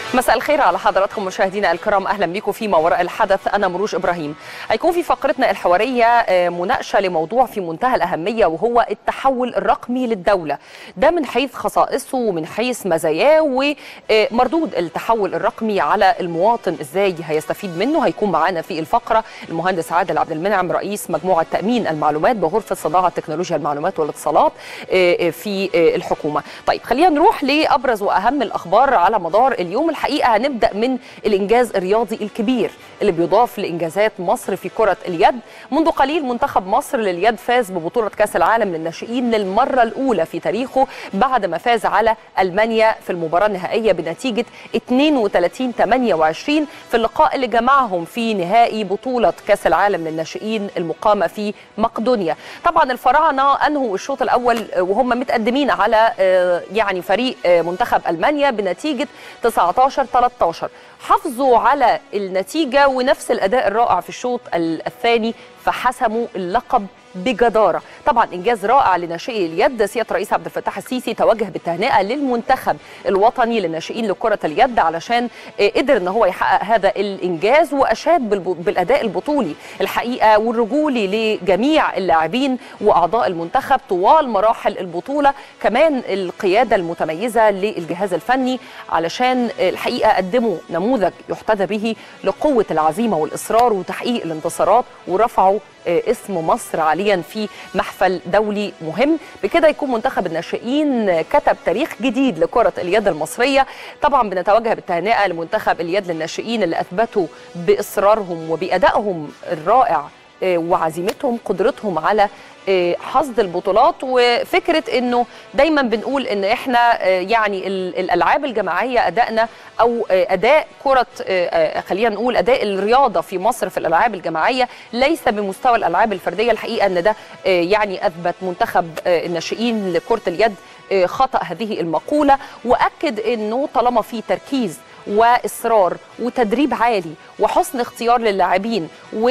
مساء الخير على حضراتكم مشاهدينا الكرام اهلا بكم في ما وراء الحدث انا مروج ابراهيم هيكون في فقرتنا الحواريه مناقشه لموضوع في منتهى الاهميه وهو التحول الرقمي للدوله ده من حيث خصائصه ومن حيث مزاياه ومردود التحول الرقمي على المواطن ازاي هيستفيد منه هيكون معانا في الفقره المهندس عادل عبد المنعم رئيس مجموعه تامين المعلومات بغرفه صناعه تكنولوجيا المعلومات والاتصالات في الحكومه طيب خلينا نروح لابرز واهم الاخبار على مدار اليوم الحقيقه هنبدا من الانجاز الرياضي الكبير اللي بيضاف لانجازات مصر في كره اليد منذ قليل منتخب مصر لليد فاز ببطوله كاس العالم للناشئين للمره الاولى في تاريخه بعد ما فاز على المانيا في المباراه النهائيه بنتيجه 32 28 في اللقاء اللي جمعهم في نهائي بطوله كاس العالم للناشئين المقامه في مقدونيا طبعا الفراعنه انهوا الشوط الاول وهم متقدمين على يعني فريق منتخب المانيا بنتيجه 19 13 حافظوا على النتيجة ونفس الأداء الرائع في الشوط الثاني فحسموا اللقب بجدارة طبعا إنجاز رائع لناشئي اليد سيادة الرئيس عبد الفتاح السيسي توجه بالتهنئة للمنتخب الوطني للناشئين لكرة اليد علشان قدر ان هو يحقق هذا الإنجاز وأشاد بالأداء البطولي الحقيقة والرجولي لجميع اللاعبين وأعضاء المنتخب طوال مراحل البطولة كمان القيادة المتميزة للجهاز الفني علشان الحقيقة قدموا نموذج يحتذى به لقوة العزيمة والإصرار وتحقيق الانتصارات ورفعوا اسم مصر عاليا في محفل دولي مهم بكده يكون منتخب الناشئين كتب تاريخ جديد لكرة اليد المصرية طبعا بنتوجه بالتهنئة لمنتخب اليد للناشئين اللي أثبتوا بإصرارهم وبأدائهم الرائع وعزيمتهم قدرتهم على حصد البطولات وفكره انه دايما بنقول ان احنا يعني الالعاب الجماعيه ادائنا او اداء كره خلينا نقول اداء الرياضه في مصر في الالعاب الجماعيه ليس بمستوى الالعاب الفرديه الحقيقه ان ده يعني اثبت منتخب الناشئين لكره اليد خطا هذه المقوله واكد انه طالما في تركيز واصرار وتدريب عالي وحسن اختيار للاعبين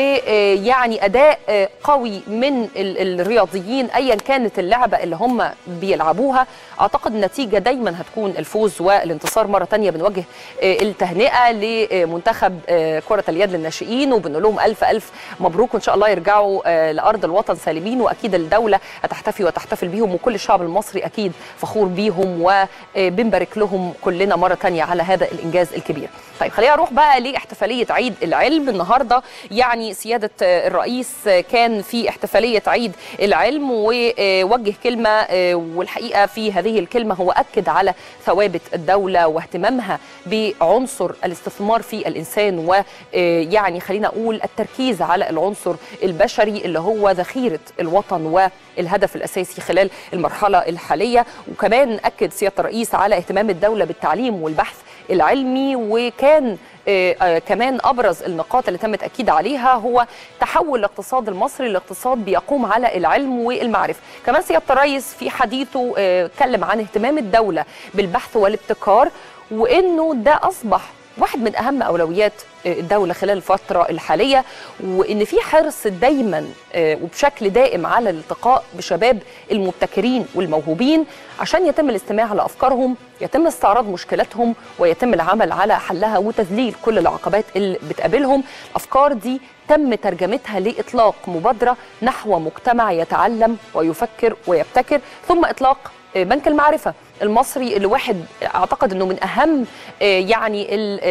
ويعني اداء قوي من الرياضيين ايا كانت اللعبه اللي هم بيلعبوها اعتقد النتيجه دايما هتكون الفوز والانتصار مره ثانيه بنوجه التهنئه لمنتخب كره اليد للناشئين وبنقول لهم الف الف مبروك وان شاء الله يرجعوا لارض الوطن سالمين واكيد الدوله هتحتفي وتحتفل بيهم وكل الشعب المصري اكيد فخور بيهم وبنبارك لهم كلنا مره ثانيه على هذا الانجاز الكبير طيب خلينا نروح بقى لاحتفاليه عيد العلم النهارده يعني سياده الرئيس كان في احتفاليه عيد العلم ووجه كلمه والحقيقه في هذه الكلمه هو اكد على ثوابت الدوله واهتمامها بعنصر الاستثمار في الانسان ويعني خلينا اقول التركيز على العنصر البشري اللي هو ذخيره الوطن والهدف الاساسي خلال المرحله الحاليه وكمان اكد سياده الرئيس على اهتمام الدوله بالتعليم والبحث العلمي وكان آه آه كمان ابرز النقاط اللي تم التاكيد عليها هو تحول الاقتصاد المصري لاقتصاد بيقوم على العلم والمعرفه كمان سياده الرئيس في حديثه اتكلم آه عن اهتمام الدوله بالبحث والابتكار وانه ده اصبح واحد من اهم اولويات الدوله خلال الفتره الحاليه وان في حرص دايما وبشكل دائم على الالتقاء بشباب المبتكرين والموهوبين عشان يتم الاستماع لافكارهم يتم استعراض مشكلاتهم ويتم العمل على حلها وتذليل كل العقبات اللي بتقابلهم الافكار دي تم ترجمتها لاطلاق مبادره نحو مجتمع يتعلم ويفكر ويبتكر ثم اطلاق بنك المعرفه المصري اللي واحد اعتقد انه من اهم يعني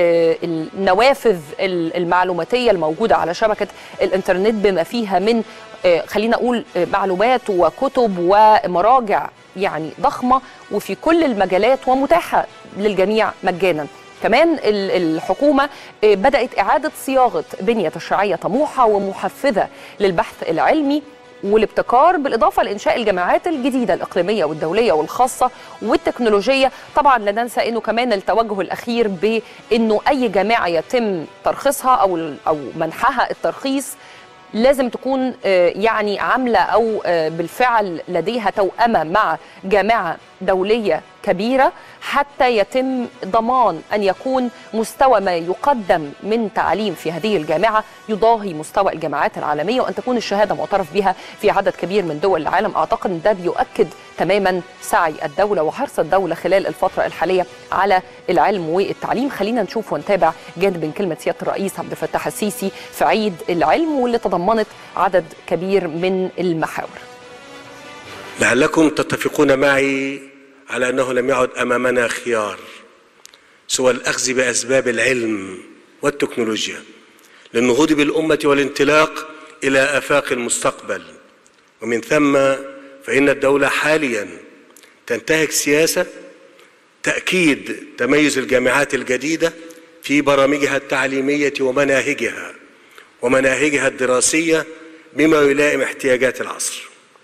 النوافذ المعلوماتيه الموجوده على شبكه الانترنت بما فيها من خلينا اقول معلومات وكتب ومراجع يعني ضخمه وفي كل المجالات ومتاحه للجميع مجانا كمان الحكومه بدات اعاده صياغه بنيه تشريعيه طموحه ومحفزه للبحث العلمي والابتكار بالاضافه لانشاء الجامعات الجديده الاقليميه والدوليه والخاصه والتكنولوجيه طبعا لا ننسى انه كمان التوجه الاخير بانه اي جامعه يتم ترخيصها او او منحها الترخيص لازم تكون يعني عامله او بالفعل لديها توأمه مع جامعه دوليه كبيره حتى يتم ضمان ان يكون مستوى ما يقدم من تعليم في هذه الجامعه يضاهي مستوى الجامعات العالميه وان تكون الشهاده معترف بها في عدد كبير من دول العالم اعتقد ان ده بيؤكد تماما سعي الدوله وحرص الدوله خلال الفتره الحاليه على العلم والتعليم خلينا نشوف ونتابع جانب من كلمه سياده الرئيس عبد الفتاح السيسي في عيد العلم واللي تضمنت عدد كبير من المحاور لعلكم تتفقون معي على انه لم يعد امامنا خيار سوى الاخذ باسباب العلم والتكنولوجيا للنهوض بالامه والانطلاق الى افاق المستقبل ومن ثم فان الدوله حاليا تنتهك سياسه تاكيد تميز الجامعات الجديده في برامجها التعليميه ومناهجها ومناهجها الدراسيه بما يلائم احتياجات العصر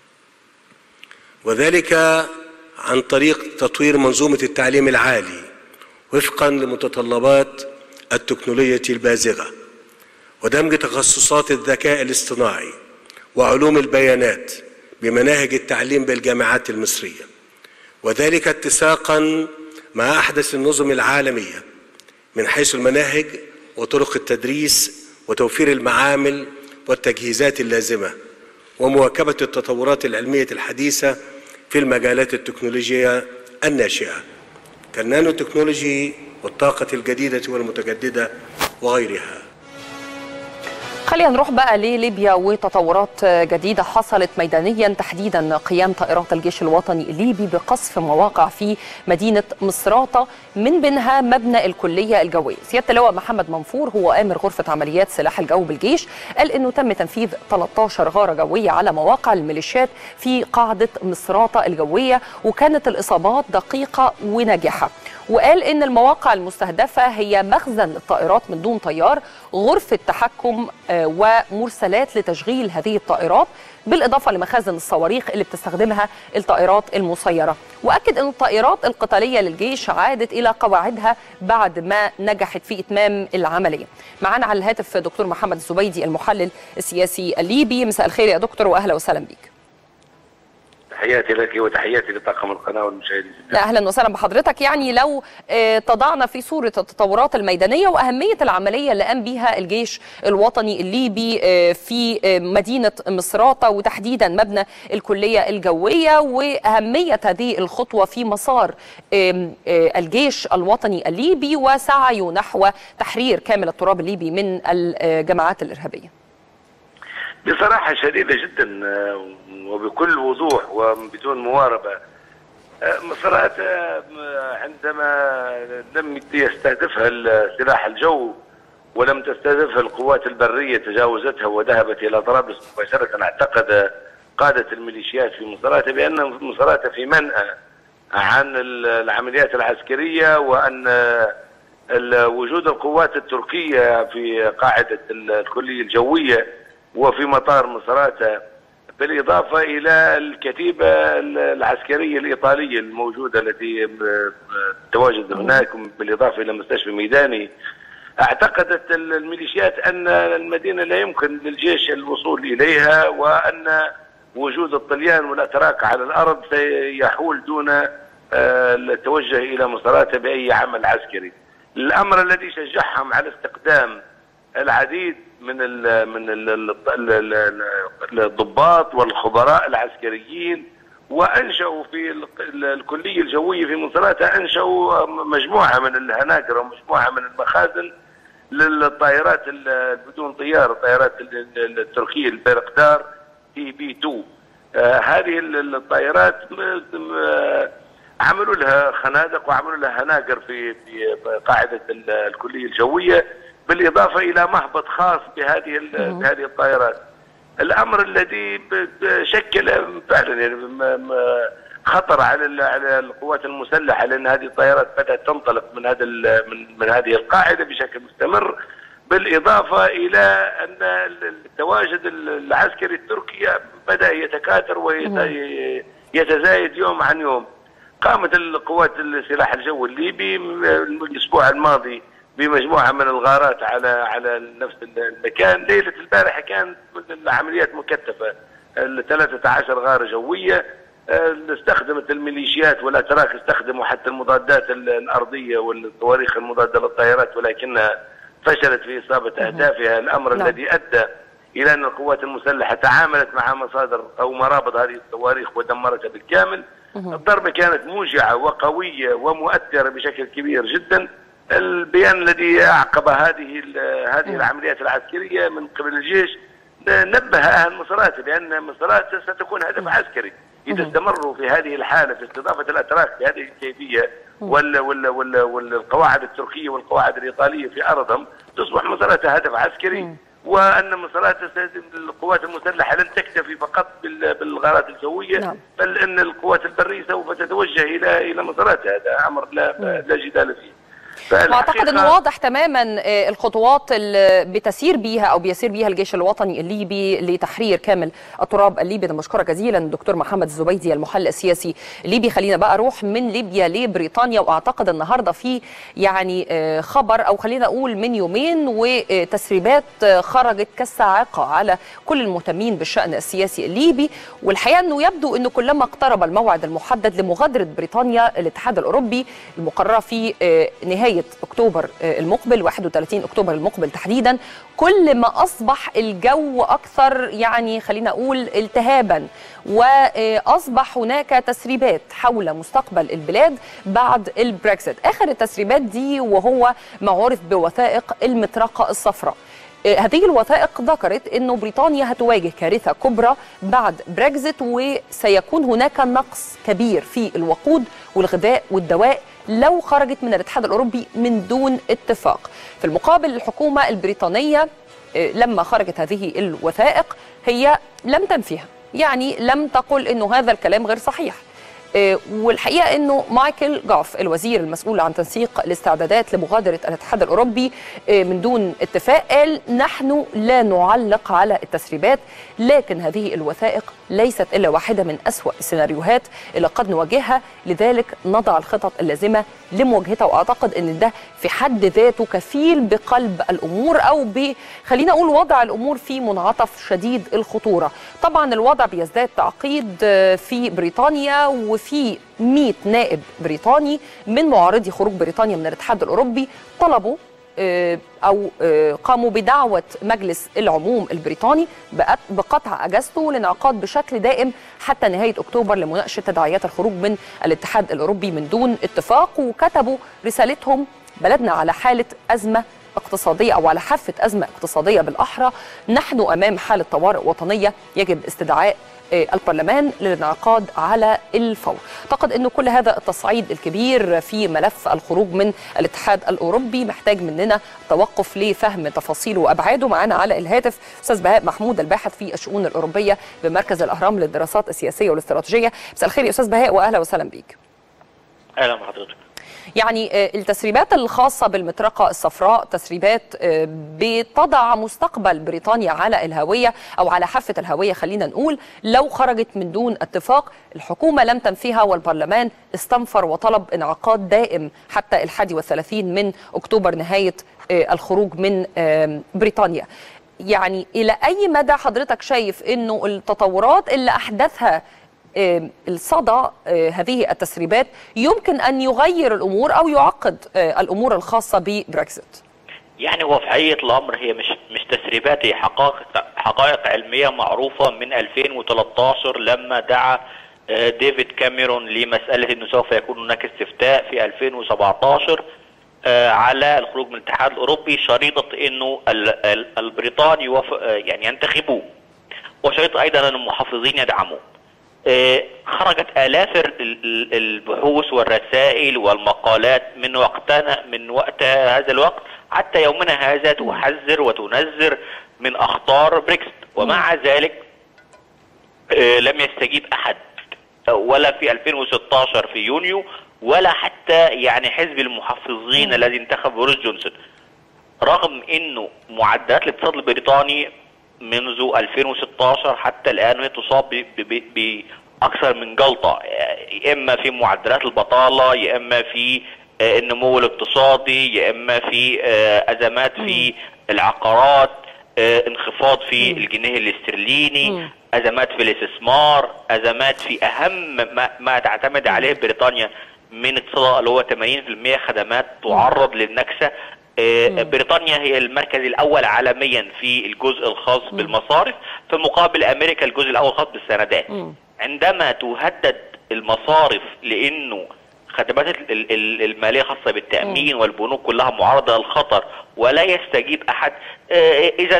وذلك عن طريق تطوير منظومه التعليم العالي وفقا لمتطلبات التكنولوجيا البازغه ودمج تخصصات الذكاء الاصطناعي وعلوم البيانات بمناهج التعليم بالجامعات المصريه وذلك اتساقا مع احدث النظم العالميه من حيث المناهج وطرق التدريس وتوفير المعامل والتجهيزات اللازمه ومواكبه التطورات العلميه الحديثه في المجالات التكنولوجيه الناشئه كالنانو تكنولوجي والطاقه الجديده والمتجدده وغيرها خلينا نروح بقى لليبيا وتطورات جديدة حصلت ميدانيا تحديدا قيام طائرات الجيش الوطني الليبي بقصف مواقع في مدينة مصراتة من بينها مبنى الكلية الجوية سيادة اللواء محمد منفور هو آمر غرفة عمليات سلاح الجو بالجيش قال أنه تم تنفيذ 13 غارة جوية على مواقع الميليشيات في قاعدة مصراتة الجوية وكانت الإصابات دقيقة وناجحة وقال ان المواقع المستهدفه هي مخزن الطائرات من دون طيار غرفه تحكم ومرسلات لتشغيل هذه الطائرات بالاضافه لمخازن الصواريخ اللي بتستخدمها الطائرات المسيره واكد ان الطائرات القتاليه للجيش عادت الى قواعدها بعد ما نجحت في اتمام العمليه معانا على الهاتف دكتور محمد الزبيدي المحلل السياسي الليبي مساء الخير يا دكتور واهلا وسهلا بيك تحياتي لك وتحياتي لطاقم القناه والمشاهدين لا اهلا وسهلا بحضرتك يعني لو تضعنا في صوره التطورات الميدانيه واهميه العمليه اللي قام بها الجيش الوطني الليبي في مدينه مصراته وتحديدا مبنى الكليه الجويه واهميه هذه الخطوه في مسار الجيش الوطني الليبي وسعيه نحو تحرير كامل التراب الليبي من الجماعات الارهابيه. بصراحه شديده جدا وبكل وضوح وبدون مواربه مصرات عندما لم يستهدفها سلاح الجو ولم تستهدفها القوات البريه تجاوزتها وذهبت الى طرابلس مباشره اعتقد قاده الميليشيات في مصراتة بان مصراتة في منأى عن العمليات العسكريه وان وجود القوات التركيه في قاعده الكليه الجويه وفي مطار مصراتة بالإضافة إلى الكتيبة العسكرية الإيطالية الموجودة التي تواجد هناك بالإضافة إلى مستشفى ميداني اعتقدت الميليشيات أن المدينة لا يمكن للجيش الوصول إليها وأن وجود الطليان والأتراك على الأرض سيحول دون التوجه إلى مصراتة بأي عمل عسكري الأمر الذي شجعهم على استقدام العديد من ال من ال الضباط والخبراء العسكريين وانشأوا في الكليه الجويه في مصراتة انشأوا مجموعه من الهناجر ومجموعه من المخازن للطائرات بدون طيار الطائرات التركيه البيرقدار تي بي 2 هذه الطائرات عملوا لها خنادق وعملوا لها هناجر في في قاعده الكليه الجويه بالاضافه الى مهبط خاص بهذه بهذه الطائرات. الامر الذي شكل فعلا يعني خطر على على القوات المسلحه لان هذه الطائرات بدات تنطلق من هذا من من هذه القاعده بشكل مستمر بالاضافه الى ان التواجد العسكري التركي بدا يتكاثر ويتزايد يوم عن يوم. قامت القوات السلاح الجوي الليبي الاسبوع الماضي بمجموعه من الغارات على على نفس المكان، ليله البارحه كانت العمليات مكثفه ال 13 غاره جويه آه، استخدمت الميليشيات والاتراك استخدموا حتى المضادات ال- الارضيه والصواريخ المضاده للطائرات ولكنها فشلت في اصابه اهدافها الامر نعم. الذي ادى الى ان القوات المسلحه تعاملت مع مصادر او مرابط هذه الصواريخ ودمرتها بالكامل. الضربه كانت موجعه وقويه ومؤثره بشكل كبير جدا. البيان الذي اعقب هذه ال- هذه العمليات العسكريه من قبل الجيش نبه اهل مصرات بان مصرات ستكون هدف عسكري اذا استمروا في هذه الحاله في استضافه الاتراك بهذه الكيفيه وال وال وال والقواعد التركيه والقواعد الايطاليه في ارضهم تصبح مصرات هدف عسكري وان مصرات القوات المسلحه لن تكتفي فقط بال- بالغارات الجويه نعم. بل ان القوات البريه سوف تتوجه الى الى مصرات هذا امر لا لا جدال فيه واعتقد انه فالحقيقة- واضح تماما آه، الخطوات اللي بتسير بيها او بيسير بيها الجيش الوطني الليبي لتحرير كامل التراب الليبي انا بشكرك جزيلا دكتور محمد الزبيدي المحلل السياسي الليبي خلينا بقى اروح من ليبيا لبريطانيا واعتقد النهارده في يعني آه، خبر او خلينا اقول من يومين وتسريبات آه، خرجت كالصاعقه على كل المهتمين بالشان السياسي الليبي والحقيقه انه يبدو انه كلما اقترب الموعد المحدد لمغادره بريطانيا الاتحاد الاوروبي المقرره في آه، نهايه اكتوبر آه، المقبل 31 اكتوبر المقبل تحديدا كل ما اصبح الجو اكثر يعني خلينا اقول التهابا واصبح هناك تسريبات حول مستقبل البلاد بعد البريكسيت اخر التسريبات دي وهو ما عرف بوثائق المطرقه الصفراء آه، هذه الوثائق ذكرت انه بريطانيا هتواجه كارثه كبرى بعد بريكزيت وسيكون هناك نقص كبير في الوقود والغذاء والدواء لو خرجت من الاتحاد الاوروبي من دون اتفاق. في المقابل الحكومه البريطانيه آه، لما خرجت هذه الوثائق هي لم تنفيها، يعني لم تقل انه هذا الكلام غير صحيح. آه، والحقيقه انه مايكل جوف الوزير المسؤول عن تنسيق الاستعدادات لمغادره الاتحاد الاوروبي آه، من دون اتفاق قال نحن لا نعلق على التسريبات لكن هذه الوثائق ليست الا واحده من اسوا السيناريوهات اللي قد نواجهها لذلك نضع الخطط اللازمه لمواجهتها واعتقد ان ده في حد ذاته كفيل بقلب الامور او ب خلينا اقول وضع الامور في منعطف شديد الخطوره طبعا الوضع بيزداد تعقيد آه، في بريطانيا وفي 100 نائب بريطاني من معارضي خروج بريطانيا من الاتحاد الاوروبي طلبوا آه، او آه، قاموا بدعوه مجلس العموم البريطاني بقت- بقطع اجازته لانعقاد بشكل دائم حتى نهايه اكتوبر لمناقشه تداعيات الخروج من الاتحاد الاوروبي من دون اتفاق وكتبوا رسالتهم بلدنا على حاله ازمه اقتصاديه او على حافه ازمه اقتصاديه بالاحرى نحن امام حاله طوارئ وطنيه يجب استدعاء آه، البرلمان للانعقاد على الفور اعتقد انه كل هذا التصعيد الكبير في ملف الخروج من الاتحاد الاوروبي محتاج مننا توقف لفهم تفاصيله وابعاده معانا على الهاتف استاذ بهاء محمود الباحث في الشؤون الاوروبيه بمركز الاهرام للدراسات السياسيه والاستراتيجيه مساء الخير يا استاذ بهاء واهلا وسهلا بيك اهلا بحضرتك يعني آه، التسريبات الخاصة بالمطرقة الصفراء تسريبات آه، بتضع مستقبل بريطانيا على الهوية أو على حافة الهوية خلينا نقول لو خرجت من دون اتفاق الحكومة لم تنفيها والبرلمان استنفر وطلب انعقاد دائم حتى الحادي والثلاثين من أكتوبر نهاية آه، الخروج من آه، بريطانيا يعني إلى أي مدى حضرتك شايف أنه التطورات اللي أحدثها آه، الصدى آه، هذه التسريبات يمكن ان يغير الامور او يعقد آه، الامور الخاصه ببريكسيت يعني هو في حقيقه الامر هي مش مش تسريبات هي حقائق حقائق علميه معروفه من 2013 لما دعا آه، ديفيد كاميرون لمساله انه سوف يكون هناك استفتاء في 2017 آه، على الخروج من الاتحاد الاوروبي شريطه انه ال- ال- البريطاني يوافق آه، يعني ينتخبوه وشريطه ايضا ان المحافظين يدعموه آه، خرجت آلاف ال- ال- البحوث والرسائل والمقالات من وقتنا من وقت هذا الوقت حتى يومنا هذا تحذر وتنذر من أخطار بريكسيت ومع ذلك آه، لم يستجيب أحد آه، ولا في 2016 في يونيو ولا حتى يعني حزب المحافظين الذي انتخب بوريس جونسون رغم انه معدلات الاقتصاد البريطاني منذ 2016 حتى الان وهي تصاب ب- ب- ب- باكثر من جلطه يا اما في معدلات البطاله يا اما في آه، النمو الاقتصادي يا اما في آه، ازمات في العقارات آه، انخفاض في الجنيه الاسترليني مم. ازمات في الاستثمار ازمات في اهم ما, ما تعتمد عليه بريطانيا من اقتصادها اللي هو 80% خدمات تعرض للنكسه آه، بريطانيا هي المركز الاول عالميا في الجزء الخاص بالمصارف في مقابل امريكا الجزء الاول الخاص بالسندات عندما تهدد المصارف لانه خدمات ال- ال- ال- الماليه الخاصه بالتامين والبنوك كلها معرضه للخطر ولا يستجيب احد اذا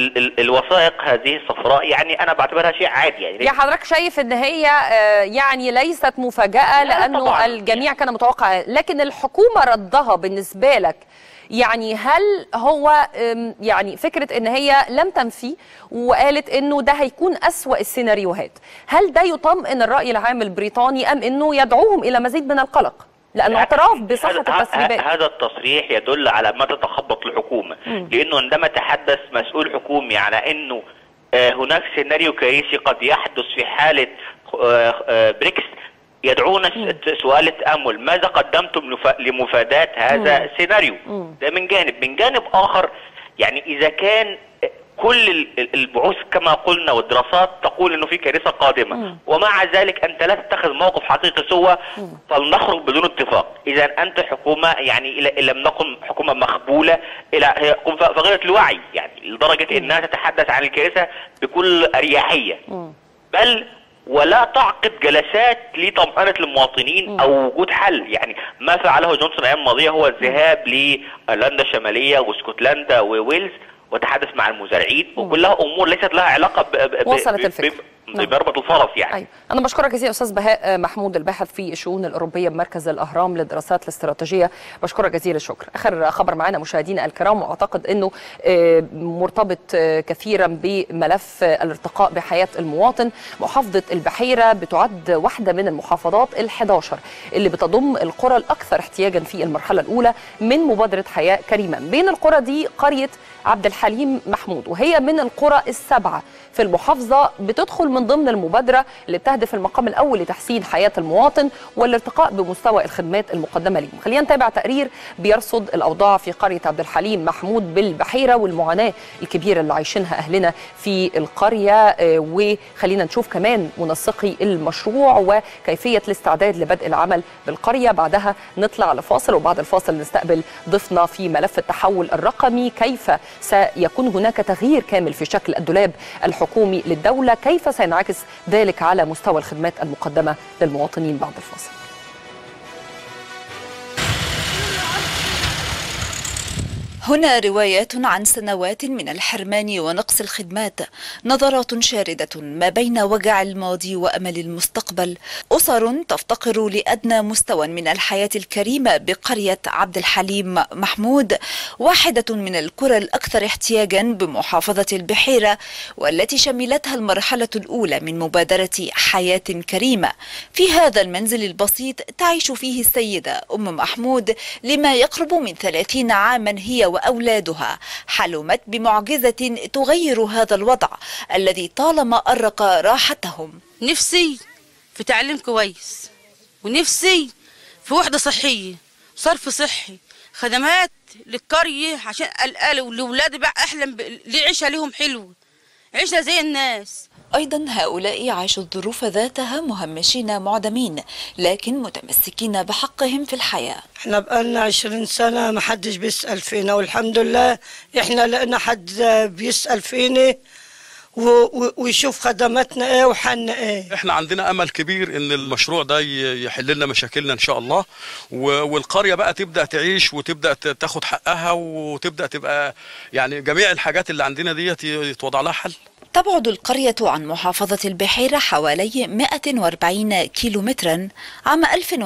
الوثائق هذه الصفراء يعني انا بعتبرها شيء عادي يعني يا حضرتك شايف ان هي آه، يعني ليست مفاجاه لانه طبعاً. الجميع كان متوقع لكن الحكومه ردها بالنسبه لك يعني هل هو آم، يعني فكره ان هي لم تنفي وقالت انه ده هيكون اسوا السيناريوهات هل ده يطمئن الراي العام البريطاني ام انه يدعوهم الى مزيد من القلق لانه اعتراف بصحه هذا- ه- التسريبات هذا التصريح يدل على ما تتخبط الحكومه لانه عندما تحدث مسؤول حكومي على انه آه، هناك سيناريو كارثي قد يحدث في حاله آه، آه، بريكس يدعونا س- سؤال التامل ماذا قدمتم لف- لمفاداه هذا السيناريو ده من جانب من جانب اخر يعني اذا كان كل ال- ال- البحوث كما قلنا والدراسات تقول انه في كارثه قادمه ومع ذلك انت لا تتخذ موقف حقيقي سوى فلنخرج بدون اتفاق اذا انت حكومه يعني إلى- إن لم نكن حكومه مخبوله الى هي حكومه فقيره الوعي يعني لدرجه انها تتحدث عن الكارثه بكل اريحيه بل ولا تعقد جلسات لطمأنة المواطنين أو وجود حل يعني ما فعله جونسون الأيام الماضية هو الذهاب لأيرلندا الشمالية واسكتلندا وويلز وتحدث مع المزارعين وكلها أمور ليست لها علاقة ب- ب- ب- وصلت ب- الفكرة. ب- نعم. بمربط الفرس يعني أيوة. أنا بشكرك جزيلا أستاذ بهاء محمود الباحث في الشؤون الأوروبية بمركز الأهرام للدراسات الاستراتيجية بشكرك جزيل الشكر آخر خبر معنا مشاهدينا الكرام وأعتقد أنه آه، مرتبط آه، كثيرا بملف آه، الارتقاء بحياة المواطن محافظة البحيرة بتعد واحدة من المحافظات ال11 اللي بتضم القرى الأكثر احتياجا في المرحلة الأولى من مبادرة حياة كريمة بين القرى دي قرية عبد الحليم محمود وهي من القرى السبعة في المحافظة بتدخل من ضمن المبادرة اللي بتهدف المقام الأول لتحسين حياة المواطن والارتقاء بمستوى الخدمات المقدمة لهم خلينا نتابع تقرير بيرصد الأوضاع في قرية عبد الحليم محمود بالبحيرة والمعاناة الكبيرة اللي عايشينها أهلنا في القرية آه، وخلينا نشوف كمان منسقي المشروع وكيفية الاستعداد لبدء العمل بالقرية بعدها نطلع لفاصل وبعد الفاصل نستقبل ضيفنا في ملف التحول الرقمي كيف سيكون هناك تغيير كامل في شكل الدولاب الحكومي للدولة كيف سينعكس ذلك على مستوى الخدمات المقدمة للمواطنين بعد الفاصل هنا روايات عن سنوات من الحرمان ونقص الخدمات نظرات شاردة ما بين وجع الماضي وأمل المستقبل أسر تفتقر لأدنى مستوى من الحياة الكريمة بقرية عبد الحليم محمود واحدة من القرى الأكثر احتياجا بمحافظة البحيرة والتي شملتها المرحلة الأولى من مبادرة حياة كريمة في هذا المنزل البسيط تعيش فيه السيدة أم محمود لما يقرب من ثلاثين عاما هي وأولادها حلمت بمعجزة تغير هذا الوضع الذي طالما أرق راحتهم نفسي في تعليم كويس ونفسي في وحدة صحية صرف صحي خدمات للقرية عشان الأهل ولولادي بقى أحلم ب- ليه عيشة ليهم حلوة عيشة زي الناس أيضا هؤلاء عاشوا الظروف ذاتها مهمشين معدمين لكن متمسكين بحقهم في الحياة احنا بقالنا عشرين سنة ما حدش بيسأل فينا والحمد لله احنا لقينا حد بيسأل فينا و- و- ويشوف خدماتنا ايه وحالنا ايه احنا عندنا امل كبير ان المشروع ده ي- يحل لنا مشاكلنا ان شاء الله و- والقريه بقى تبدا تعيش وتبدا ت- تاخد حقها وتبدا تبقى يعني جميع الحاجات اللي عندنا ديت ي- يتوضع لها حل تبعد القرية عن محافظة البحيرة حوالي 140 كيلومترا عام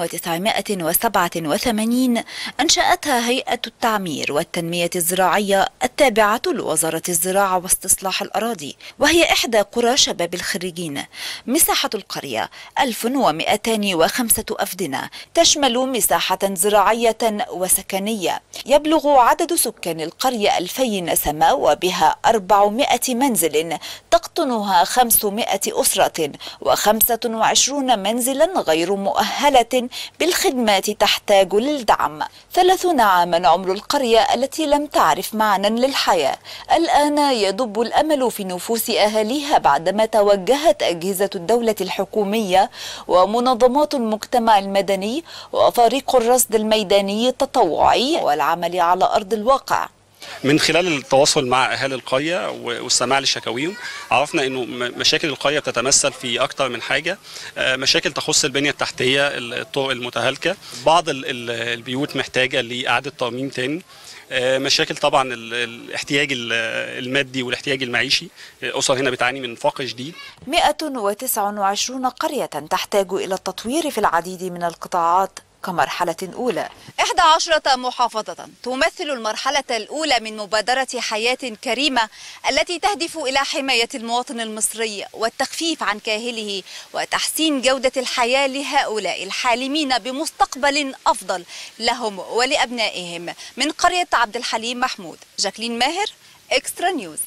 1987 أنشأتها هيئة التعمير والتنمية الزراعية التابعة لوزارة الزراعة واستصلاح الأراضي وهي إحدى قرى شباب الخريجين مساحة القرية 1205 أفدنة تشمل مساحة زراعية وسكنية يبلغ عدد سكان القرية 2000 نسمة وبها 400 منزل تقطنها 500 أسرة و25 منزلا غير مؤهلة بالخدمات تحتاج للدعم 30 عاما عمر القرية التي لم تعرف معنى للحياة الآن يدب الأمل في نفوس أهاليها بعدما توجهت أجهزة الدولة الحكومية ومنظمات المجتمع المدني وفريق الرصد الميداني التطوعي والعمل على أرض الواقع من خلال التواصل مع اهالي القريه والسماع لشكاويهم عرفنا انه م- مشاكل القريه بتتمثل في اكتر من حاجه آه، مشاكل تخص البنيه التحتيه الطرق المتهالكه بعض ال- ال- البيوت محتاجه لاعاده ترميم تاني آه، مشاكل طبعا ال- الاحتياج ال- المادي والاحتياج المعيشي الاسر هنا بتعاني من فقر شديد 129 قرية تحتاج إلى التطوير في العديد من القطاعات كمرحلة أولى 11 محافظة تمثل المرحلة الأولى من مبادرة حياة كريمة التي تهدف إلى حماية المواطن المصري والتخفيف عن كاهله وتحسين جودة الحياة لهؤلاء الحالمين بمستقبل أفضل لهم ولأبنائهم من قرية عبد الحليم محمود جاكلين ماهر إكسترا نيوز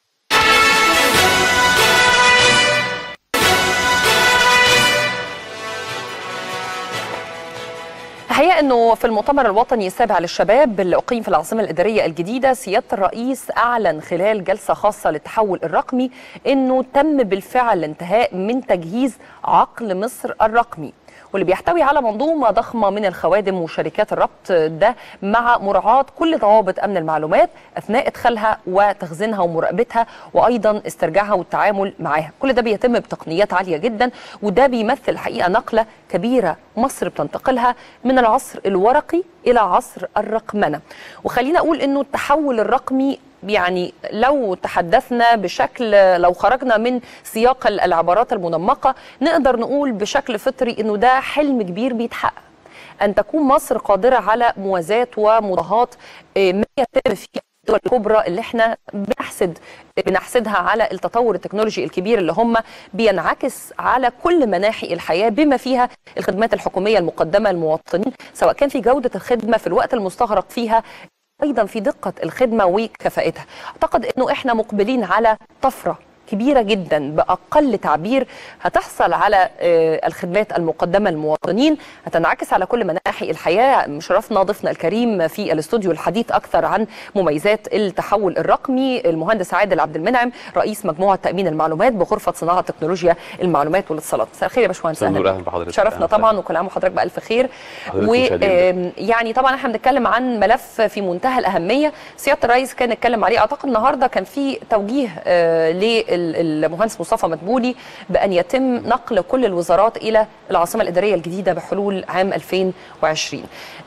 الحقيقه انه في المؤتمر الوطني السابع للشباب اللي اقيم في العاصمه الاداريه الجديده سياده الرئيس اعلن خلال جلسه خاصه للتحول الرقمي انه تم بالفعل الانتهاء من تجهيز عقل مصر الرقمي واللي بيحتوي على منظومه ضخمه من الخوادم وشركات الربط ده مع مراعاه كل ضوابط امن المعلومات اثناء ادخالها وتخزينها ومراقبتها وايضا استرجاعها والتعامل معاها كل ده بيتم بتقنيات عاليه جدا وده بيمثل الحقيقه نقله كبيره مصر بتنتقلها من العصر الورقي الى عصر الرقمنه وخلينا اقول انه التحول الرقمي يعني لو تحدثنا بشكل لو خرجنا من سياق العبارات المنمقه نقدر نقول بشكل فطري انه ده حلم كبير بيتحقق ان تكون مصر قادره على موازاه ومضاهاه آه، ما يتم في الدول الكبرى اللي احنا بنحسد بنحسدها على التطور التكنولوجي الكبير اللي هم بينعكس على كل مناحي الحياه بما فيها الخدمات الحكوميه المقدمه للمواطنين سواء كان في جوده الخدمه في الوقت المستغرق فيها ايضا في دقه الخدمه وكفاءتها اعتقد انه احنا مقبلين على طفره كبيره جدا باقل تعبير هتحصل على آه، الخدمات المقدمه للمواطنين هتنعكس على كل مناحي الحياه مشرفنا ضيفنا الكريم في الاستوديو الحديث اكثر عن مميزات التحول الرقمي المهندس عادل عبد المنعم رئيس مجموعه تامين المعلومات بغرفه صناعه تكنولوجيا المعلومات والاتصالات مساء الخير يا باشمهندس مساء النور، أهلاً أهلاً بحضرتك. شرفنا أهلاً طبعا وكل عام وحضرتك بالف خير حضرتك مشاهدين. آم، يعني طبعا احنا بنتكلم عن ملف في منتهى الاهميه سياده الرئيس كان اتكلم عليه اعتقد النهارده كان في توجيه آه، للمهندس مصطفى مدبولي بان يتم نقل كل الوزارات الى العاصمه الاداريه الجديده بحلول عام 2020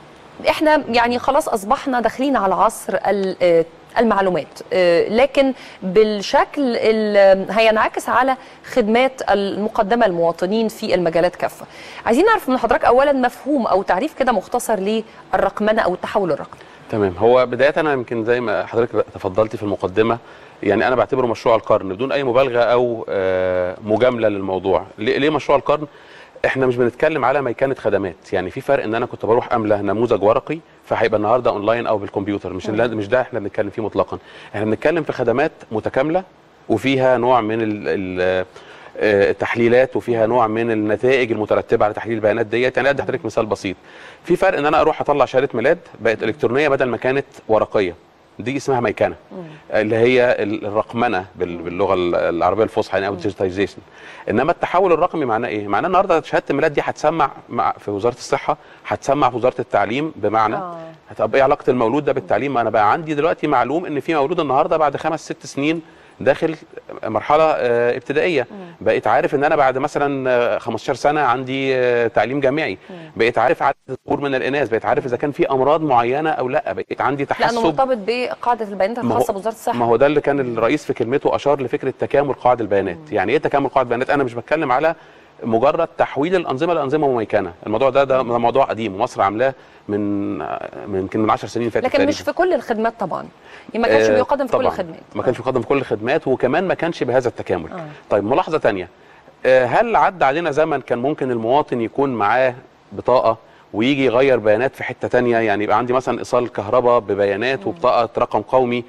احنا يعني خلاص اصبحنا داخلين على عصر ال- آه، المعلومات آه، لكن بالشكل ال- هينعكس على خدمات المقدمه للمواطنين في المجالات كافه عايزين نعرف من حضرتك اولا مفهوم او تعريف كده مختصر للرقمنه او التحول الرقمي تمام هو بدايه انا يمكن زي ما حضرتك تفضلتي في المقدمه يعني انا بعتبره مشروع القرن بدون اي مبالغه او آه، مجامله للموضوع ليه ليه مشروع القرن احنا مش بنتكلم على ميكنه خدمات يعني في فرق ان انا كنت بروح املى نموذج ورقي فهيبقى النهارده اونلاين او بالكمبيوتر مش مم. مش ده احنا بنتكلم فيه مطلقا احنا بنتكلم في خدمات متكامله وفيها نوع من ال ال آه، التحليلات وفيها نوع من النتائج المترتبه على تحليل البيانات ديت يعني ادي حضرتك مثال بسيط في فرق ان انا اروح اطلع شهاده ميلاد بقت الكترونيه بدل ما كانت ورقيه دي اسمها ميكنه اللي هي ال- الرقمنه بال- باللغه ال- العربيه الفصحى يعني او الديجيتايزيشن انما التحول الرقمي معناه ايه معناه النهارده شهاده الميلاد دي هتسمع مع في وزاره الصحه هتسمع في وزاره التعليم بمعنى هتبقى ايه علاقه المولود ده بالتعليم ما انا بقى عندي دلوقتي معلوم ان في مولود النهارده بعد خمس ست سنين داخل مرحله آه، ابتدائيه بقيت عارف ان انا بعد مثلا آه، 15 سنه عندي آه، تعليم جامعي بقيت عارف عدد الذكور من الاناث بقيت عارف اذا كان في امراض معينه او لا بقيت عندي لانه تحسب مرتبط بقاعده البيانات ما هو- الخاصه بوزاره الصحه ما هو ده اللي كان الرئيس في كلمته اشار لفكره تكامل قواعد البيانات يعني ايه تكامل قواعد البيانات انا مش بتكلم على مجرد تحويل الانظمه لانظمه مميكنه الموضوع ده ده ده موضوع قديم ومصر عاملاه من من يمكن من 10 سنين فاتت لكن تقريبا. مش في كل الخدمات طبعا يعني ما كانش آه، بيقدم في كل طبعاً. الخدمات ما كانش بيقدم في كل الخدمات وكمان ما كانش بهذا التكامل آه. طيب ملاحظه تانية آه، هل عدى علينا زمن كان ممكن المواطن يكون معاه بطاقه ويجي يغير بيانات في حته تانية يعني يبقى عندي مثلا ايصال كهرباء ببيانات وبطاقه رقم قومي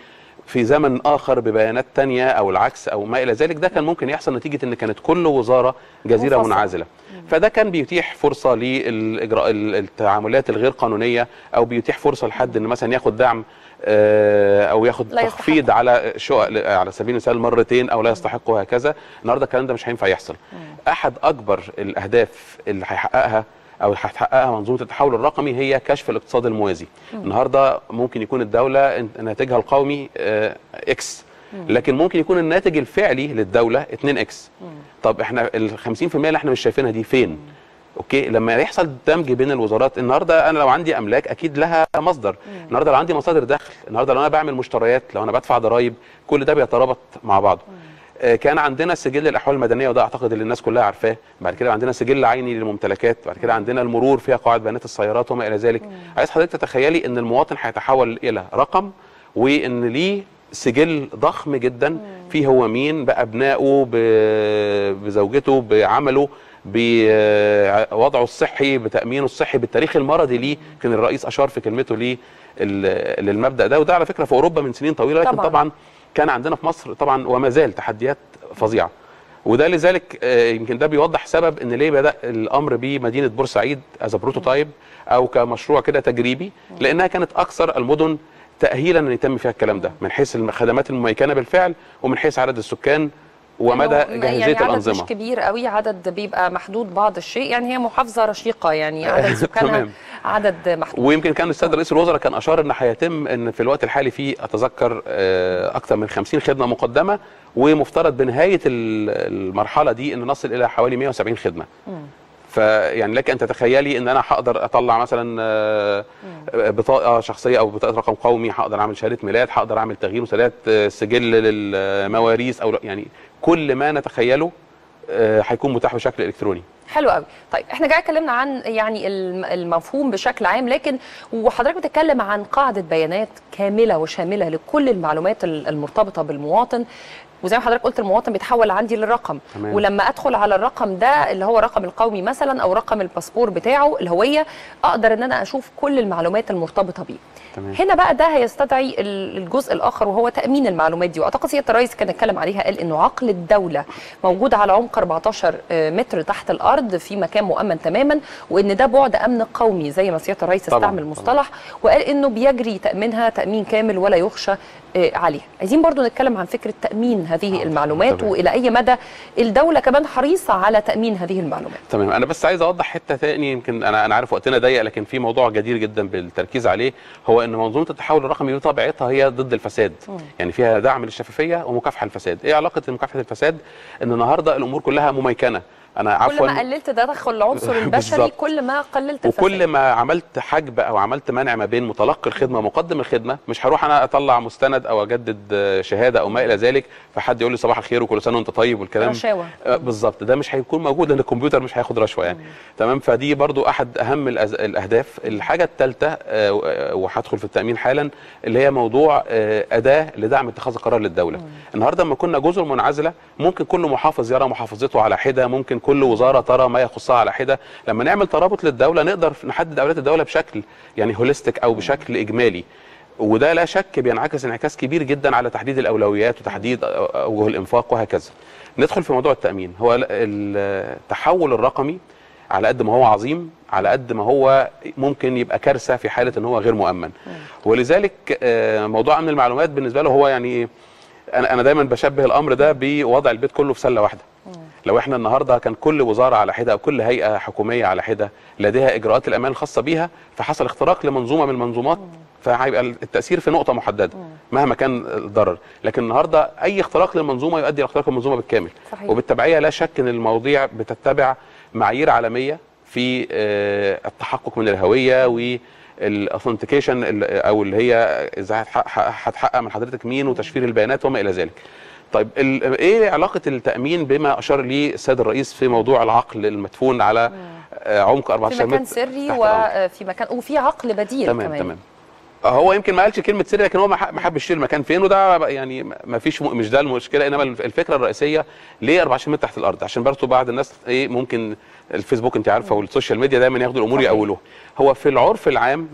في زمن اخر ببيانات تانية او العكس او ما الى ذلك ده كان ممكن يحصل نتيجه ان كانت كل وزاره جزيره منفصلة. منعزله فده كان بيتيح فرصه للاجراء ال- التعاملات الغير قانونيه او بيتيح فرصه لحد ان مثلا ياخد دعم آه، او ياخد لا تخفيض على شقق ل- على سبيل المثال مرتين او لا يستحق وهكذا النهارده الكلام ده مش هينفع يحصل احد اكبر الاهداف اللي هيحققها او هتحققها منظومه التحول الرقمي هي كشف الاقتصاد الموازي النهارده ممكن يكون الدوله إن- ناتجها القومي آه، اكس لكن ممكن يكون الناتج الفعلي للدوله 2 اكس طب احنا ال 50% اللي احنا مش شايفينها دي فين اوكي لما يحصل دمج بين الوزارات النهارده انا لو عندي املاك اكيد لها مصدر النهارده لو عندي مصادر دخل النهارده لو انا بعمل مشتريات لو انا بدفع ضرائب كل ده بيترابط مع بعضه آه، كان عندنا سجل الاحوال المدنيه وده اعتقد اللي الناس كلها عارفاه بعد كده عندنا سجل عيني للممتلكات بعد كده عندنا المرور فيها قواعد بيانات السيارات وما الى ذلك عايز حضرتك تتخيلي ان المواطن هيتحول الى رقم وان ليه سجل ضخم جدا فيه هو مين بابنائه ب- بزوجته بعمله بوضعه الصحي بتامينه الصحي بالتاريخ المرضي ليه كان الرئيس اشار في كلمته ليه ال- للمبدا ده وده على فكره في اوروبا من سنين طويله لكن طبعاً. طبعا, طبعا كان عندنا في مصر طبعا وما زال تحديات فظيعه وده لذلك آه، يمكن ده بيوضح سبب ان ليه بدا الامر بمدينه بورسعيد از بروتوتايب او كمشروع كده تجريبي لانها كانت اكثر المدن تاهيلا ان يتم فيها الكلام ده من حيث الخدمات المميكنه بالفعل ومن حيث عدد السكان ومدى إنه جاهزيه يعني عدد الانظمه مش كبير قوي عدد بيبقى محدود بعض الشيء يعني هي محافظه رشيقه يعني عدد سكانها تمام. عدد محدود ويمكن كان السيد رئيس الوزراء كان اشار ان هيتم ان في الوقت الحالي في اتذكر آه، اكثر من 50 خدمه مقدمه ومفترض بنهايه ال- المرحله دي ان نصل الى حوالي 170 خدمه فيعني لك ان تتخيلي ان انا هقدر اطلع مثلا آه، بطاقه شخصيه او بطاقه رقم قومي هقدر اعمل شهاده ميلاد هقدر اعمل تغيير وسداد آه، سجل للمواريث او يعني كل ما نتخيله آه، هيكون متاح بشكل الكتروني حلو قوي طيب احنا جاي اتكلمنا عن يعني الم- المفهوم بشكل عام لكن وحضرتك بتتكلم عن قاعده بيانات كامله وشامله لكل المعلومات ال- المرتبطه بالمواطن وزي ما حضرتك قلت المواطن بيتحول عندي للرقم تمام. ولما ادخل على الرقم ده اللي هو الرقم القومي مثلا او رقم الباسبور بتاعه الهويه اقدر ان انا اشوف كل المعلومات المرتبطه بيه تمام. هنا بقى ده هيستدعي ال- الجزء الاخر وهو تامين المعلومات دي واعتقد سياده الرئيس كان اتكلم عليها قال انه عقل الدوله موجود على عمق 14 متر تحت الارض في مكان مؤمن تماما وان ده بعد امن قومي زي ما سياده الرئيس طبعاً، استعمل المصطلح وقال انه بيجري تامينها تامين كامل ولا يخشى آه، عليه عايزين برضو نتكلم عن فكره تامين هذه المعلومات تمام. والى اي مدى الدوله كمان حريصه على تامين هذه المعلومات تمام انا بس عايز اوضح حته تاني يمكن انا انا عارف وقتنا ضيق لكن في موضوع جدير جدا بالتركيز عليه هو ان منظومه التحول الرقمي بطبيعتها هي ضد الفساد يعني فيها دعم للشفافيه ومكافحه الفساد ايه علاقه مكافحه الفساد ان النهارده الامور كلها مميكنه انا كل عفوا ما قللت تدخل العنصر البشري بالظبط. كل ما قللت وكل الفساد. ما عملت حجب او عملت منع ما بين متلقي الخدمه ومقدم الخدمه مش هروح انا اطلع مستند او اجدد آه، شهاده او ما الى ذلك فحد يقول لي صباح الخير وكل سنه وانت طيب والكلام رشاوى. آه، بالظبط ده مش هيكون موجود لان الكمبيوتر مش هياخد رشوه يعني تمام فدي برضو احد اهم الأز- الاهداف الحاجه الثالثه وهدخل في التامين حالا اللي هي موضوع آه، اداه لدعم اتخاذ القرار للدوله النهارده لما كنا جزر منعزله ممكن كل محافظ يرى محافظته على حده ممكن كل وزاره ترى ما يخصها على حده لما نعمل ترابط للدوله نقدر نحدد اولويات الدوله بشكل يعني هوليستيك او بشكل اجمالي وده لا شك بينعكس انعكاس كبير جدا على تحديد الاولويات وتحديد اوجه الانفاق وهكذا ندخل في موضوع التامين هو ال- التحول الرقمي على قد ما هو عظيم على قد ما هو ممكن يبقى كارثه في حاله ان هو غير مؤمن ولذلك آه، موضوع امن المعلومات بالنسبه له هو يعني انا انا دايما بشبه الامر ده بوضع البيت كله في سله واحده لو احنا النهارده كان كل وزاره على حده او كل هيئه حكوميه على حده لديها اجراءات الامان الخاصه بيها فحصل اختراق لمنظومه من المنظومات فهيبقى التاثير في نقطه محدده مهما كان الضرر لكن النهارده اي اختراق للمنظومه يؤدي الى اختراق المنظومه بالكامل صحيح. وبالتبعيه لا شك ان المواضيع بتتبع معايير عالميه في آه، التحقق من الهويه والاثنتيكيشن او اللي هي اذا هتحقق هتحقق من حضرتك مين وتشفير البيانات وما الى ذلك طيب ال- ايه علاقه التامين بما اشار ليه السيد الرئيس في موضوع العقل المدفون على آه، عمق 14 في متر مكان سري تحت الأرض؟ وفي مكان وفي عقل بديل تمام كمان تمام هو يمكن ما قالش كلمه سر لكن هو ما ح- ما حبش يشيل المكان فين وده يعني ما فيش م- مش ده المشكله انما الف- الفكره الرئيسيه ليه 24 متر تحت الارض عشان برضه بعض الناس ايه ممكن الفيسبوك انت عارفه والسوشيال ميديا دايما ياخدوا الامور صحيح. يأولوها هو في العرف العام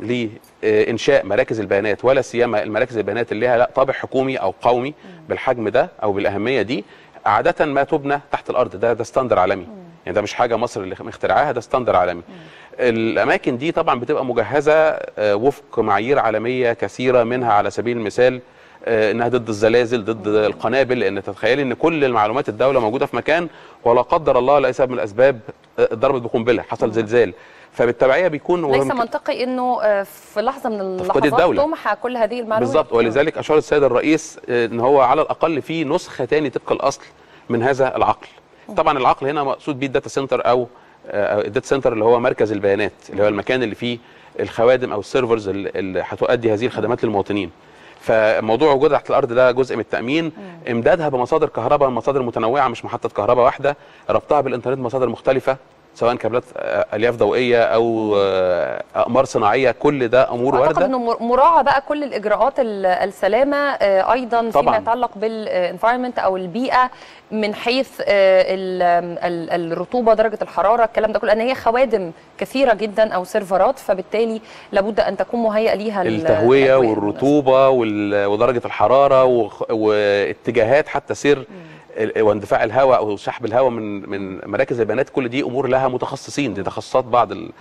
لانشاء مراكز البيانات ولا سيما المراكز البيانات اللي لها لا طابع حكومي او قومي بالحجم ده او بالاهميه دي عاده ما تبنى تحت الارض ده ده ستاندر عالمي يعني ده مش حاجه مصر اللي مخترعاها ده ستاندر عالمي الاماكن دي طبعا بتبقى مجهزه آه، وفق معايير عالميه كثيره منها على سبيل المثال آه، انها ضد الزلازل ضد القنابل لان تتخيلي ان كل المعلومات الدوله موجوده في مكان ولا قدر الله لاي سبب من الاسباب آه، ضربت بقنبله حصل زلزال فبالتبعيه بيكون ليس ويمكن- منطقي انه آه، في لحظه من تفقد اللحظات الدولة. تمحى كل هذه المعلومات بالظبط ولذلك اشار السيد الرئيس آه، ان هو على الاقل في نسخه تاني طبق الاصل من هذا العقل طبعا العقل هنا مقصود بيه الداتا سنتر او آه، الداتا سنتر اللي هو مركز البيانات اللي هو المكان اللي فيه الخوادم او السيرفرز اللي- اللي هتؤدي هذه الخدمات للمواطنين فموضوع وجودها تحت الارض ده جزء من التامين امدادها بمصادر كهرباء مصادر متنوعه مش محطه كهرباء واحده ربطها بالانترنت بمصادر مختلفه سواء كابلات آه، الياف ضوئيه او آه، اقمار صناعيه كل ده امور اعتقد وارده انه مر- مراعى بقى كل الاجراءات ال- السلامه آه، ايضا فيما طبعاً. يتعلق بالانفايرمنت او البيئه من حيث آه، ال- ال- الرطوبه درجه الحراره الكلام ده كله لان هي خوادم كثيره جدا او سيرفرات فبالتالي لابد ان تكون مهيئه ليها ال- التهويه الأجواء والرطوبه وال- ودرجه الحراره وخ- واتجاهات حتى سير ال- واندفاع الهواء او سحب الهواء من من مراكز البيانات كل دي امور لها متخصصين دي تخصصات بعض ال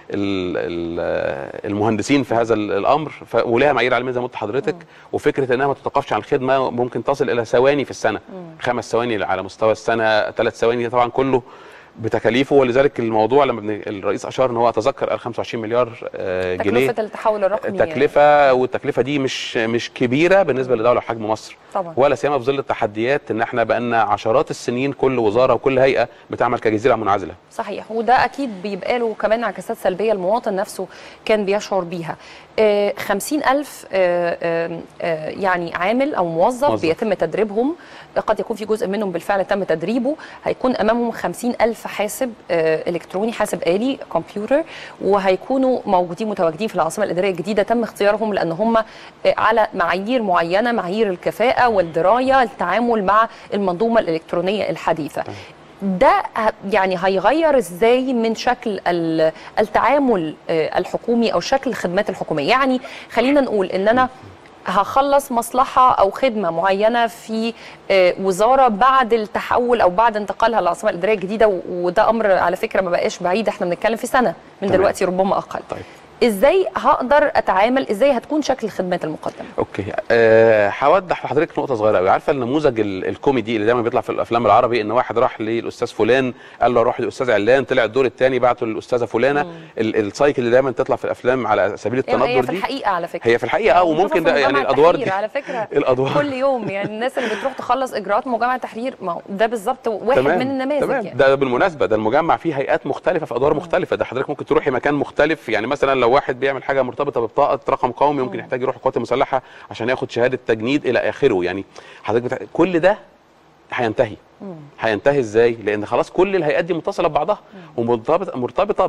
ال ال المهندسين في هذا ال- الامر ف ولها معايير عالميه زي ما قلت لحضرتك وفكره انها ما تتوقفش عن الخدمه ممكن تصل الى ثواني في السنه خمس ثواني على مستوى السنه ثلاث ثواني طبعا كله بتكاليفه ولذلك الموضوع لما بن- الرئيس اشار ان هو تذكر ال 25 مليار آه، جنيه تكلفه التحول الرقمي التكلفه والتكلفه دي مش مش كبيره بالنسبه لدوله حجم مصر طبعا ولا سيما في ظل التحديات ان احنا بقالنا عشرات السنين كل وزاره وكل هيئه بتعمل كجزيره منعزله صحيح وده اكيد بيبقى له كمان انعكاسات سلبيه المواطن نفسه كان بيشعر بيها آه، خمسين ألف آه، آه، آه، يعني عامل أو موظف, موظف. بيتم تدريبهم قد يكون في جزء منهم بالفعل تم تدريبه هيكون أمامهم خمسين ألف حاسب آه، إلكتروني حاسب آلي كمبيوتر وهيكونوا موجودين متواجدين في العاصمة الإدارية الجديدة تم اختيارهم لأن هم آه، على معايير معينة معايير الكفاءة والدراية التعامل مع المنظومة الإلكترونية الحديثة ده ه- يعني هيغير ازاي من شكل ال- التعامل آه، الحكومي او شكل الخدمات الحكوميه يعني خلينا نقول ان انا هخلص مصلحه او خدمه معينه في آه، وزاره بعد التحول او بعد انتقالها للعاصمه الاداريه الجديده و- وده امر على فكره ما بقاش بعيد احنا بنتكلم في سنه من تمام. دلوقتي ربما اقل طيب ازاي هقدر اتعامل ازاي هتكون شكل الخدمات المقدمه اوكي أه هوضح لحضرتك نقطه صغيره قوي عارفه النموذج ال- الكوميدي اللي دايما بيطلع في الافلام العربي ان واحد راح للاستاذ فلان قال له روح للاستاذ علان طلع الدور الثاني بعته للاستاذه فلانه ال- السايكل اللي دايما تطلع في الافلام على سبيل يعني هي التنظر في دي الحقيقه على فكره هي في الحقيقه اه بنشوفها وممكن في ده يعني مجمع الادوار التحرير دي على فكره الادوار كل يوم يعني الناس اللي بتروح تخلص اجراءات مجمع التحرير ما هو ده بالظبط واحد تمام، من النماذج تمام يعني ده بالمناسبه ده المجمع فيه هيئات مختلفه في ادوار مختلفه ده حضرتك ممكن تروحي مكان مختلف يعني مثلا لو واحد بيعمل حاجه مرتبطه ببطاقه رقم قومي ممكن يحتاج يروح القوات المسلحه عشان ياخد شهاده تجنيد الى اخره يعني حضرتك بتاع... كل ده هينتهي هينتهي ازاي لان خلاص كل الهيئات دي متصله ببعضها ومرتبطه مرتبطه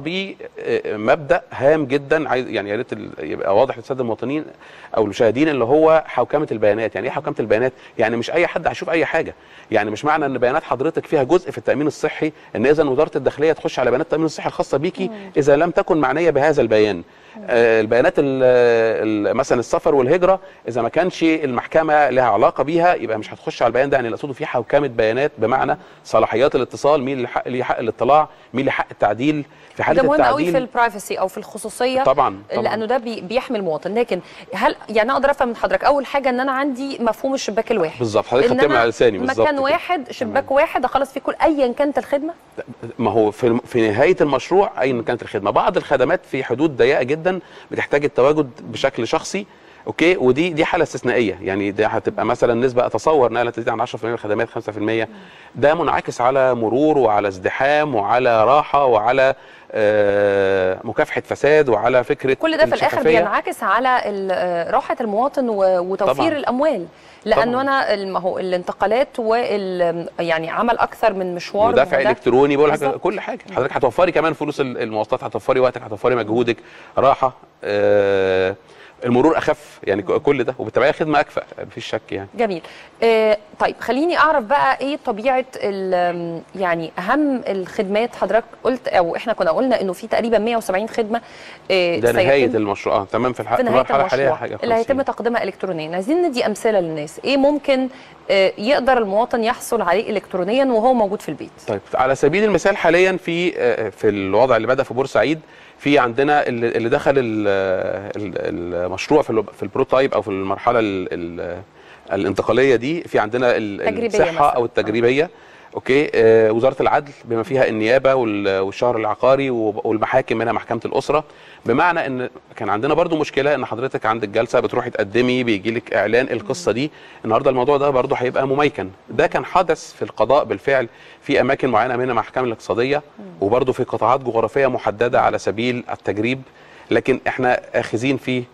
بمبدا هام جدا عايز يعني يا ريت ال- يبقى واضح للساده المواطنين او المشاهدين اللي هو حوكمه البيانات يعني ايه حوكمه البيانات يعني مش اي حد هيشوف اي حاجه يعني مش معنى ان بيانات حضرتك فيها جزء في التامين الصحي ان اذا وزاره الداخليه تخش على بيانات التامين الصحي الخاصه بيكي اذا لم تكن معنيه بهذا البيان آه، البيانات ال- ال- مثلا السفر والهجره اذا ما كانش المحكمه لها علاقه بيها يبقى مش هتخش على البيان ده يعني اللي اقصده في حوكمه بيانات بمعنى صلاحيات الاتصال مين اللي حق ليه حق الاطلاع مين اللي حق التعديل في حاله ده مهم قوي في التعديل البرايفسي او في الخصوصيه طبعا طبعا لانه ده بي بيحمي المواطن لكن هل يعني اقدر افهم من حضرتك اول حاجه ان انا عندي مفهوم الشباك الواحد بالظبط حضرتك إن خدتها من أنا على لساني بالظبط مكان كده. واحد شباك واحد اخلص فيه كل ايا كانت الخدمه ما هو في في نهايه المشروع ايا كانت الخدمه بعض الخدمات في حدود ضيقه جدا بتحتاج التواجد بشكل شخصي اوكي ودي دي حاله استثنائيه يعني ده هتبقى مثلا نسبه اتصور انها لا تزيد عن 10% من الخدمات 5% ده منعكس على مرور وعلى ازدحام وعلى راحه وعلى آه، مكافحه فساد وعلى فكره كل ده في الاخر الشفافية. بينعكس على ال- آه، راحه المواطن و- وتوفير طبعاً. الاموال لانه طبعاً. انا الم- هو الانتقالات وال يعني عمل اكثر من مشوار ودفع وده- الكتروني بقول لك بالظبط. كل حاجه حضرتك هتوفري كمان فلوس ال- المواصلات هتوفري وقتك هتوفري مجهودك راحه آه المرور اخف يعني ك- كل ده وبالتبعيه خدمه اكفأ مفيش شك يعني جميل آه طيب خليني اعرف بقى ايه طبيعه ال- يعني اهم الخدمات حضرتك قلت او احنا كنا قلنا انه في تقريبا 170 خدمه آه ده نهايه سيتم المشروع آه، تمام في الح- في في نهايه المرحله الحاليه المشروع حاجه اللي 50. هيتم تقديمها الكترونيا عايزين ندي امثله للناس ايه ممكن آه يقدر المواطن يحصل عليه الكترونيا وهو موجود في البيت طيب على سبيل المثال حاليا في آه، في الوضع اللي بدا في بورسعيد في عندنا اللي اللي دخل ال- ال- المشروع في ال- في البروتايب او في المرحله ال- ال- الانتقاليه دي في عندنا ال- تجريبية الصحه مثلاً. او التجريبيه اوكي آه، وزاره العدل بما فيها النيابه وال- والشهر العقاري وب- والمحاكم منها محكمه الاسره بمعنى ان كان عندنا برضو مشكله ان حضرتك عندك جلسه بتروحي تقدمي بيجي لك اعلان القصه دي النهارده الموضوع ده برضو هيبقى مميكن ده كان حدث في القضاء بالفعل في اماكن معينه منها المحكمه الاقتصاديه وبرضو في قطاعات جغرافيه محدده على سبيل التجريب لكن احنا اخذين في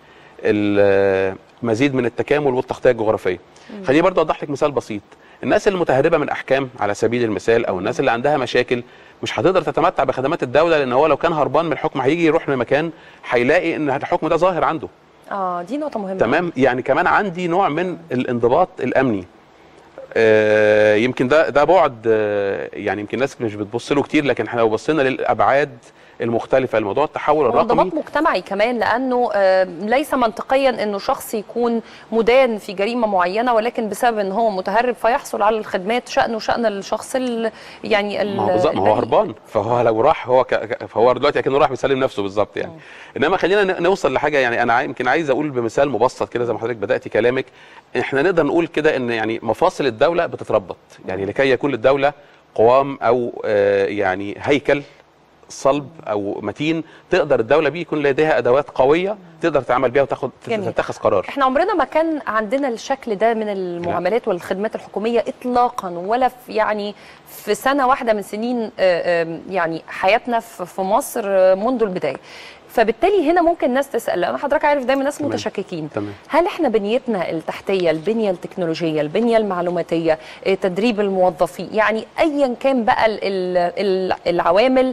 المزيد من التكامل والتغطيه الجغرافيه خليني برضو اوضح لك مثال بسيط الناس المتهربه من احكام على سبيل المثال او الناس اللي عندها مشاكل مش هتقدر تتمتع بخدمات الدوله لان هو لو كان هربان من الحكم هيجي يروح لمكان هيلاقي ان الحكم ده ظاهر عنده اه دي نقطه مهمه تمام يعني كمان عندي نوع من الانضباط الامني آه يمكن ده ده بعد آه يعني يمكن الناس مش بتبص له كتير لكن احنا لو بصينا للابعاد المختلفه لموضوع التحول الرقمي وانضباط مجتمعي كمان لانه آه، ليس منطقيا انه شخص يكون مدان في جريمه معينه ولكن بسبب ان هو متهرب فيحصل على الخدمات شانه شان الشخص ال يعني ال- ما هو بالظبط ما هو البريء. هربان فهو لو راح هو ك... ك- فهو دلوقتي اكنه راح بيسلم نفسه بالظبط يعني انما خلينا ن- نوصل لحاجه يعني انا عاي- يمكن عايز اقول بمثال مبسط كده زي ما حضرتك بداتي كلامك احنا نقدر نقول كده ان يعني مفاصل الدوله بتتربط يعني لكي يكون للدوله قوام او آه يعني هيكل صلب او متين تقدر الدوله بيه يكون لديها ادوات قويه تقدر تعمل بيها وتاخد جميل. تتخذ قرار احنا عمرنا ما كان عندنا الشكل ده من المعاملات والخدمات الحكوميه اطلاقا ولا في يعني في سنه واحده من سنين آه، آه، يعني حياتنا في في مصر آه، منذ البدايه فبالتالي هنا ممكن ناس تسال انا حضرتك عارف دايما ناس تمام. متشككين تمام هل احنا بنيتنا التحتيه البنيه التكنولوجيه البنيه المعلوماتيه آه، تدريب الموظفين يعني ايا كان بقى ال- ال- ال- العوامل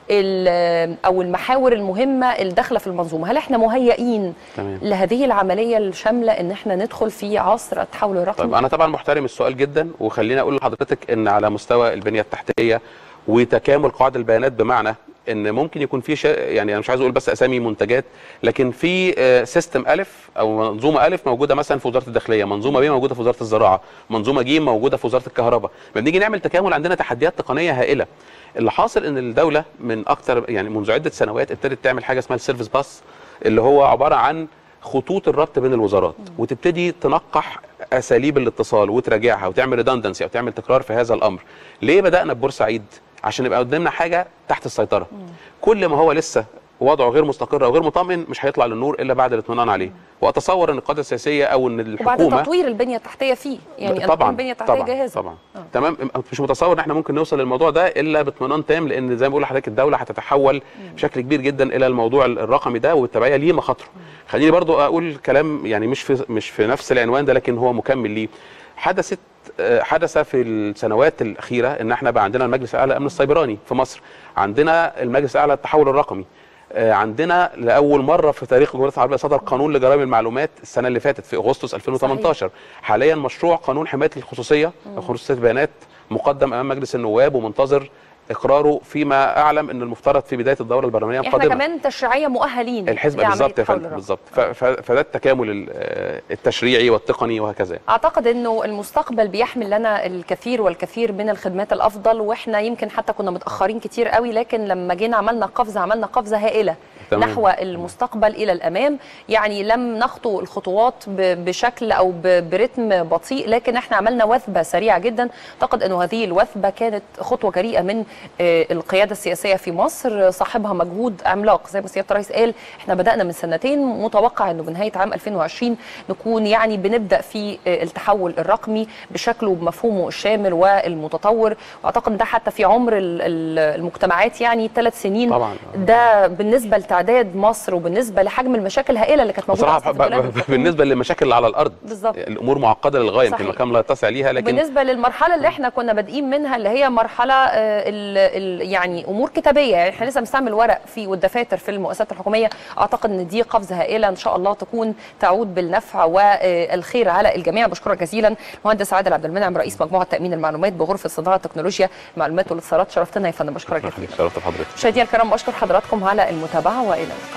ال- او المحاور المهمه الداخله في المنظومه هل احنا مهيئين تمام لهذه العمليه الشامله ان احنا ندخل في عصر التحول الرقمي طيب انا طبعا محترم السؤال جدا وخليني اقول لحضرتك ان على مستوى البنيه التحتيه وتكامل قواعد البيانات بمعنى ان ممكن يكون في شا... يعني انا مش عايز اقول بس اسامي منتجات لكن في آه، سيستم الف او منظومه الف موجوده مثلا في وزاره الداخليه منظومه ب موجوده في وزاره الزراعه منظومه ج موجوده في وزاره الكهرباء لما بنيجي نعمل تكامل عندنا تحديات تقنيه هائله اللي حاصل ان الدوله من اكتر يعني منذ عده سنوات ابتدت تعمل حاجه اسمها السيرفيس باس اللي هو عباره عن خطوط الربط بين الوزارات وتبتدي تنقح اساليب الاتصال وتراجعها وتعمل ريدندنسي او تعمل تكرار في هذا الامر ليه بدانا ببورسعيد عشان يبقى قدامنا حاجه تحت السيطره كل ما هو لسه وضعه غير مستقر او غير مطمئن مش هيطلع للنور الا بعد الاطمئنان عليه واتصور ان القياده السياسيه او ان وبعد الحكومه تطوير البنيه التحتيه فيه يعني أن طبعا تكون البنيه التحتيه طبعا جاهزه طبعا تمام مش متصور ان احنا ممكن نوصل للموضوع ده الا باطمئنان تام لان زي ما بقول لحضرتك الدوله هتتحول بشكل كبير جدا الى الموضوع الرقمي ده وبالتبعيه ليه مخاطره خليني برضو اقول كلام يعني مش في مش في نفس العنوان ده لكن هو مكمل ليه حدثت آه، حدث في السنوات الاخيره ان احنا بقى عندنا المجلس الاعلى للامن السيبراني في مصر عندنا المجلس الاعلى للتحول الرقمي آه، عندنا لاول مره في تاريخ الجمهوريه العربيه صدر قانون لجرائم المعلومات السنه اللي فاتت في اغسطس 2018 حاليا مشروع قانون حمايه الخصوصيه او خصوصيه البيانات مقدم امام مجلس النواب ومنتظر اقراره فيما اعلم ان المفترض في بدايه الدوره البرلمانيه احنا القادمه كمان تشريعيا مؤهلين الحزب لعملية بالظبط يا التحول فندم الرقمي. بالظبط ف- ف- فده التكامل ال- آه، التشريعي والتقني وهكذا اعتقد انه المستقبل بيحمل لنا الكثير والكثير من الخدمات الافضل واحنا يمكن حتى كنا متاخرين كتير قوي لكن لما جينا عملنا قفزه عملنا قفزه هائله تمام. نحو المستقبل الى الامام يعني لم نخطو الخطوات ب- بشكل او ب- برتم بطيء لكن احنا عملنا وثبه سريعه جدا اعتقد انه هذه الوثبه كانت خطوه جريئه من آه، القياده السياسيه في مصر صاحبها مجهود عملاق زي ما سياده الرئيس قال احنا بدانا من سنتين متوقع انه بنهايه عام 2020 نكون يعني بنبدا في آه، التحول الرقمي بشكله بمفهومه الشامل والمتطور واعتقد ده حتى في عمر ال- ال- المجتمعات يعني ثلاث سنين طبعا ده بالنسبه لتعداد مصر وبالنسبه لحجم المشاكل الهائله اللي كانت موجوده بصراحه أصلاً في ب- البلاد ب- الحكومية. بالنسبه للمشاكل اللي على الارض بالظبط الامور معقده للغايه يمكن صحيح. المكان لا يتسع ليها لكن بالنسبه للمرحله اللي احنا كنا بادئين منها اللي هي مرحله آه، ال ال يعني امور كتابيه يعني احنا لسه بنستعمل ورق في والدفاتر في المؤسسات الحكوميه اعتقد ان دي قفزه هائله ان شاء الله تكون تعود بالنفع والخير على الجميع بشكرك جزيلا مهندس عادل عبد المنعم رئيس مجموعه تامين المعلومات بغرفه صناعه تكنولوجيا المعلومات والاتصالات شرفتنا يا فندم بشكرك جدا شرفت حضرتك مشاهدينا الكرام بشكر حضراتكم على المتابعه والى اللقاء